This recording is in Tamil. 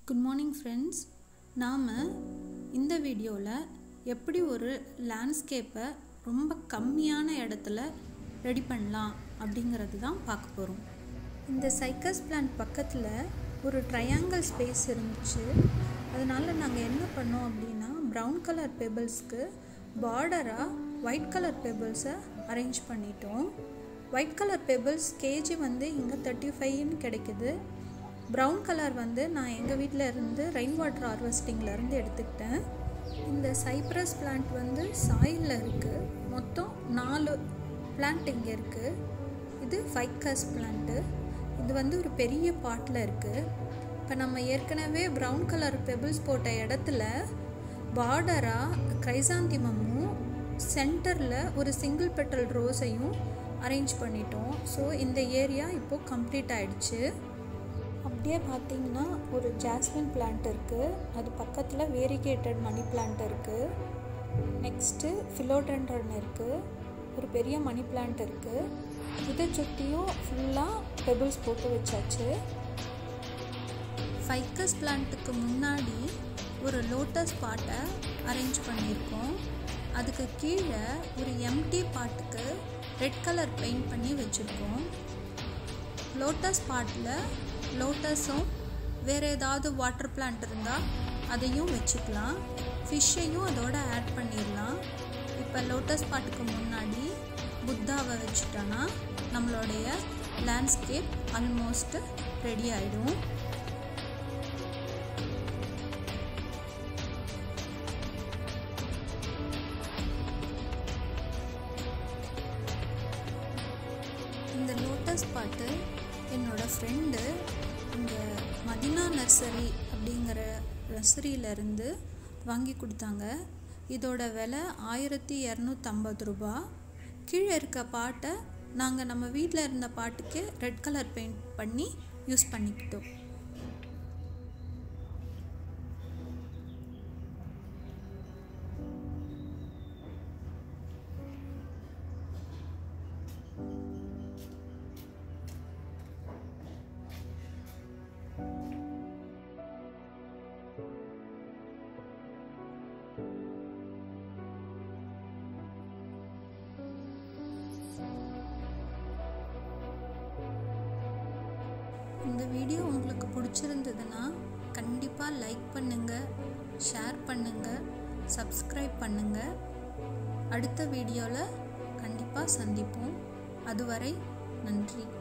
குட் மார்னிங் ஃப்ரெண்ட்ஸ் நாம் இந்த வீடியோவில் எப்படி ஒரு லேண்ட்ஸ்கேப்பை ரொம்ப கம்மியான இடத்துல ரெடி பண்ணலாம் அப்படிங்கிறது தான் பார்க்க போகிறோம் இந்த சைக்கஸ் பிளான்ட் பக்கத்தில் ஒரு ட்ரையாங்கிள் ஸ்பேஸ் இருந்துச்சு அதனால் நாங்கள் என்ன பண்ணோம் அப்படின்னா ப்ரௌன் கலர் பெபிள்ஸ்க்கு பார்டராக ஒயிட் கலர் பெபிள்ஸை அரேஞ்ச் பண்ணிட்டோம் ஒயிட் கலர் பெபிள்ஸ் கேஜி வந்து இங்கே தேர்ட்டி ஃபைவ்னு கிடைக்குது ப்ரௌன் கலர் வந்து நான் எங்கள் வீட்டில் இருந்து ரெயின் வாட்டர் ஹார்வெஸ்டிங்லேருந்து எடுத்துக்கிட்டேன் இந்த சைப்ரஸ் பிளான்ட் வந்து சாயிலில் இருக்குது மொத்தம் நாலு பிளான்ட் இங்கே இருக்குது இது ஃபைக்கஸ் பிளான்ட்டு இது வந்து ஒரு பெரிய பாட்டில் இருக்குது இப்போ நம்ம ஏற்கனவே ப்ரௌன் கலர் பெபிள்ஸ் போட்ட இடத்துல பார்டராக கிரைசாந்திமமும் சென்டரில் ஒரு சிங்கிள் பெட்டல் ரோஸையும் அரேஞ்ச் பண்ணிட்டோம் ஸோ இந்த ஏரியா இப்போது கம்ப்ளீட் ஆயிடுச்சு அப்படியே பார்த்தீங்கன்னா ஒரு ஜாஸ்மின் பிளான்ட் இருக்குது அது பக்கத்தில் வேரிகேட்டட் மணி பிளான்ட் இருக்குது நெக்ஸ்ட்டு ஃபிலோடென்ட்ரன் இருக்குது ஒரு பெரிய மணி பிளான்ட் இருக்குது இதை சுற்றியும் ஃபுல்லாக பெபிள்ஸ் போட்டு வச்சாச்சு ஃபைக்கஸ் பிளான்ட்டுக்கு முன்னாடி ஒரு லோட்டஸ் பாட்டை அரேஞ்ச் பண்ணியிருக்கோம் அதுக்கு கீழே ஒரு எம்டி பாட்டுக்கு ரெட் கலர் பெயிண்ட் பண்ணி வச்சுருக்கோம் லோட்டஸ் பாட்டில் லோட்டஸும் வேறு ஏதாவது வாட்டர் பிளான்ட் இருந்தால் அதையும் வச்சுக்கலாம் ஃபிஷ்ஷையும் அதோட ஆட் பண்ணிடலாம் இப்போ லோட்டஸ் பாட்டுக்கு முன்னாடி புத்தாவை வச்சுட்டோன்னா நம்மளுடைய லேண்ட்ஸ்கேப் ஆல்மோஸ்ட் ரெடி ஆகிடும் இந்த லோட்டஸ் பாட்டு என்னோடய ஃப்ரெண்டு இங்கே மதினா நர்சரி அப்படிங்கிற நர்சரியிலேருந்து வாங்கி கொடுத்தாங்க இதோட விலை ஆயிரத்தி இரநூத்தம்பது ரூபா கீழே இருக்க பாட்டை நாங்கள் நம்ம வீட்டில் இருந்த பாட்டுக்கு ரெட் கலர் பெயிண்ட் பண்ணி யூஸ் பண்ணிக்கிட்டோம் இந்த வீடியோ உங்களுக்கு பிடிச்சிருந்ததுன்னா கண்டிப்பாக லைக் பண்ணுங்கள் ஷேர் பண்ணுங்கள் சப்ஸ்கிரைப் பண்ணுங்கள் அடுத்த வீடியோவில் கண்டிப்பாக சந்திப்போம் அதுவரை நன்றி